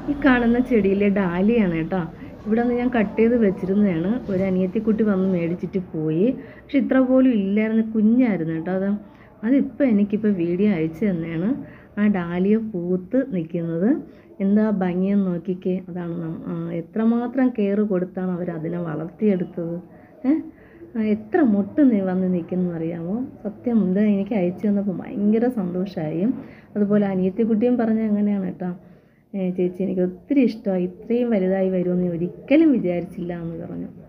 ഈ കാണുന്ന ചെടിയിലെ ഡാലിയാണ് കേട്ടോ ഇവിടെ നിന്ന് ഞാൻ കട്ട് ചെയ്ത് വെച്ചിരുന്നതാണ് ഒരു അനിയത്തിക്കുട്ടി വന്ന് മേടിച്ചിട്ട് പോയി പക്ഷെ ഇത്ര പോലും ഇല്ലായിരുന്നു കുഞ്ഞായിരുന്നു കേട്ടോ അത് അതിപ്പോൾ എനിക്കിപ്പോൾ വീഡിയോ അയച്ചു തന്നെയാണ് ആ ഡാലിയ പൂത്ത് നിൽക്കുന്നത് എന്താ ഭംഗിയെന്ന് നോക്കിക്കേ അതാണ് നം- ആ, എത്രമാത്രം കെയർ കൊടുത്താണ് അവർ അതിനെ വളർത്തിയെടുത്തത് ഏഹ് ആ, എത്ര മുട്ട് നീ വന്ന് നിൽക്കുന്നു അറിയാമോ സത്യം ഇത് എനിക്ക് അയച്ചു തന്നപ്പോൾ ഭയങ്കര സന്തോഷമായി അതുപോലെ അനിയത്തിക്കുട്ടിയും പറഞ്ഞ അങ്ങനെയാണ് കേട്ടോ ഏ, ചേച്ചി എനിക്ക് ഒത്തിരി ഇഷ്ടമായി ഇത്രയും വലുതായി വരുമെന്ന് ഞാൻ ഒരിക്കലും വിചാരിച്ചില്ല എന്ന് പറഞ്ഞു